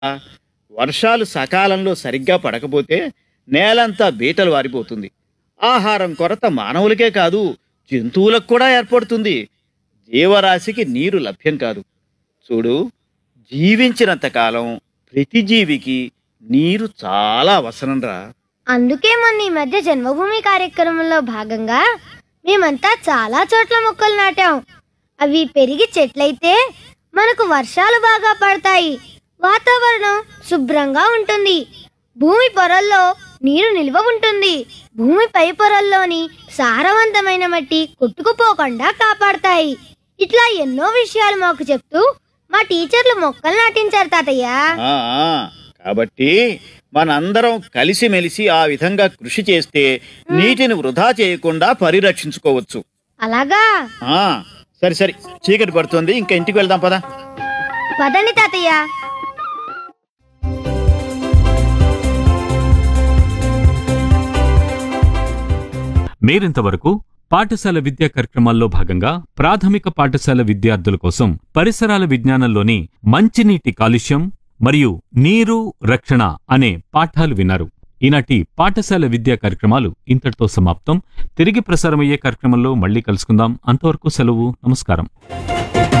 వర్షాలు సకాలంలో సరిగ్గా పడకపోతే నేలంతా బీటలు వారిపోతుంది ఆహారం కొరత మానవులకే కాదు జంతువులకు కూడా ఏర్పడుతుంది జీవరాశికి నీరు లభ్యం కాదు చూడు జీవించినంత కాలం ప్రతి జీవికి నీరు చాలా అవసరంరా అందుకే మొన్న ఈ మధ్య జన్మభూమి కార్యక్రమంలో భాగంగా మేమంతా చాలా చోట్ల మొక్కలు నాటాం అవి పెరిగి చెట్లయితే మనకు వర్షాలు బాగా పడతాయి వాతావరణం శుభ్రంగా ఉంటుంది భూమి పొరల్లో నీరు నిల్వ ఉంటుంది భూమి పై పొరల్లోని సారవంతమైన మట్టి కొట్టుకుపోకుండా కాపాడతాయి ఇట్లా ఎన్నో విషయాలు మాకు చెప్తూ మా టీచర్లు మొక్కలు నాటించారు తాతయ్య ఆ, ఆ, కాబట్టి మనందరం కలిసిమెలిసి ఆ విధంగా కృషి చేస్తే నీటిని వృధా చేయకుండా పరిరక్షించుకోవచ్చు అలాగా ఆ సరే సరే చీకటి పడుతుంది ఇంకా ఇంటికి వెళ్దాం పదా పదండి తాతయ్య మీరింతవరకు పాఠశాల విద్యా కార్యక్రమాల్లో భాగంగా ప్రాథమిక పాఠశాల విద్యార్థుల కోసం పరిసరాల విజ్ఞానంలోని మంచినీటి కాలుష్యం మరియు నీరు రక్షణ అనే పాఠాలు విన్నారు ఈనాటి పాఠశాల విద్యా కార్యక్రమాలు ఇంతటితో సమాప్తం తిరిగి ప్రసారమయ్యే కార్యక్రమంలో మళ్ళీ కలుసుకుందాం అంతవరకు సెలవు నమస్కారం